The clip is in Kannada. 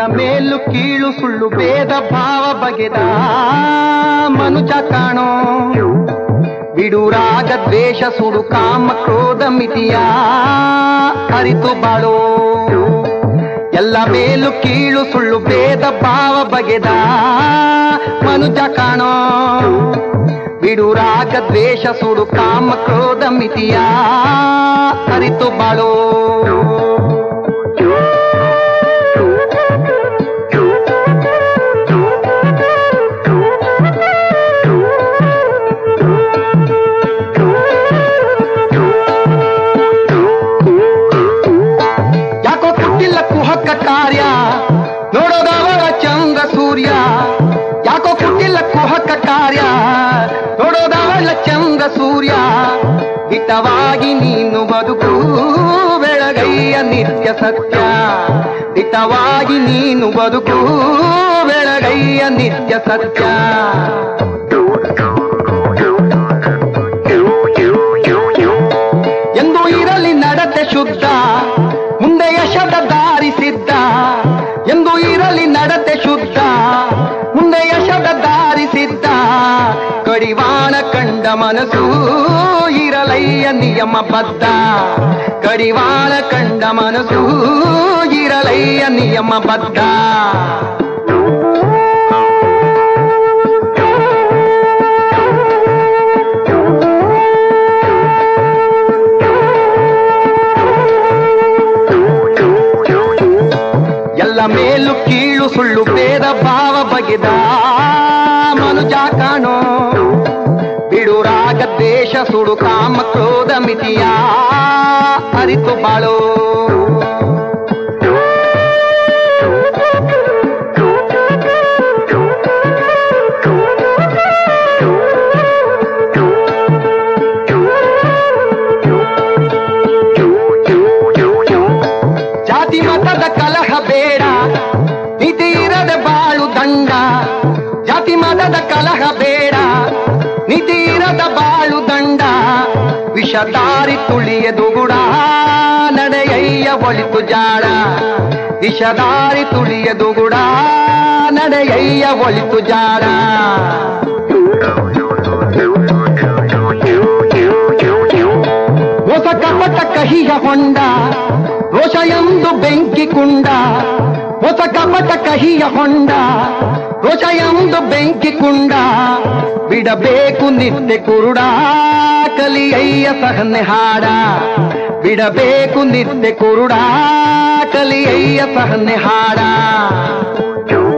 ಮೇಲು ಕೀಳು ಸುಳ್ಳು ಭೇದ ಭಾವ ಬಗೆದ ಮನುಜ ಕಾಣೋ ಬಿಡು ರಾಗ ದ್ವೇಷ ಸುಡು ಕಾಮ ಕ್ರೋಧ ಮಿತಿಯ ಅರಿತು ಬಾಳೋ ಎಲ್ಲ ಮೇಲು ಕೀಳು ಸುಳ್ಳು ಭೇದ ಭಾವ ಬಗೆದ ಮನುಜ ಕಾಣೋ ಬಿಡು ರಾಗ ದ್ವೇಷ ಸುಡು ಕಾಮ ಕ್ರೋಧ ಮಿತಿಯ ಅರಿತು ಬಾಳೋ ಯಾಕೋ ಕೊಟ್ಟಿಲ್ಲ ಕುಹಕ ಕಾರ್ಯ ನೋಡೋದವರ ಚಂದ್ರ ಸೂರ್ಯ ಯಾಕೋ ಕೊಟ್ಟಿಲ್ಲ ಕುಹಕ ಕಾರ್ಯ ನೋಡೋದವಳ ಚಂದ್ರ ಸೂರ್ಯ ಹಿತವಾಗಿ ನೀನು ಬದುಕು ಬೆಳಗೈಯ ನಿತ್ಯ ಸತ್ಯ ಹಿತವಾಗಿ ನೀನು ಬದುಕು ಬೆಳಗೈಯ ನಿತ್ಯ ಸತ್ಯ ಎಂದು ಇರಲಿ ನಡತೆ ಶುದ್ಧ ಮುಂದೆ ಯಶದ ದಾರಿ ಸಿದ್ಧ ಎಂದು ಇರಲಿ ನಡತೆ ಶುದ್ಧ ಮುಂದೆ ಯಶದ ದಾರಿ ಸಿದ್ಧ ಕಡಿವಾಣ ಕಂಡ ಮನಸ್ಸು ಇರಲಯ್ಯ ನಿಯಮ ಬದ್ಧ ಕಡಿವಾಣ ಕಂಡ ಮನಸ್ಸು ಇರಲಯ್ಯ ನಿಯಮ ಬದ್ಧ ಎಲ್ಲ ಮೇಲು ಕೀಳು ಸುಳ್ಳು ಭೇದ ಭಾವ ಬಗೆದ ಮನುಜ ಕಾಣೋ ಬಿಡು ರಾಗ ದೇಶ ಸುಡು ಕಾಮ ಕ್ರೋಧ ಮಿತಿಯ ಅರಿತು ಬಾಳೋ ಜಾತಿ ಮತದ ಕಲಹ ಬೇಡ ನೀತಿ ಇರದ ಬಾಳು ದಂಡ ಜಾತಿ ಮತದ ಕಲಹ ಬೇಡ ನೀತಿ ಇರದ ಬಾಳು ದಂಡ ವಿಷದಾರಿ ತುಳಿಯದು ಗುಡ ನಡೆಯಯ್ಯ ಒಳಿತು ಜಾಡ ವಿಷದಾರಿ ತುಳಿಯದು ಗುಡ ನಡೆಯಯ್ಯ ಒಳಿತು ಜಾಡ ಹೊಸ ಕಪಟ ಕಹಿಯ ಹೊಂಡ ರೋಷ ಎಂದು ಬೆಂಕಿ ಕುಂಡ ಹೊಸ ಕಪಟ ಕಹಿಯ ಹೊಂಡ ರೋಷ ಎಂದು ಬೆಂಕಿ ಕುಂಡ ಬಿಡಬೇಕು ನಿತ್ಯ ಕುರುಡ ಕಲಿಯಯ್ಯ ಸಹನೆ ಹಾಡ ಬಿಡಬೇಕು ನಿತ್ಯ ಕುರುಡ ಕಲಿಯಯ್ಯ ಸಹನೆ ಹಾಡ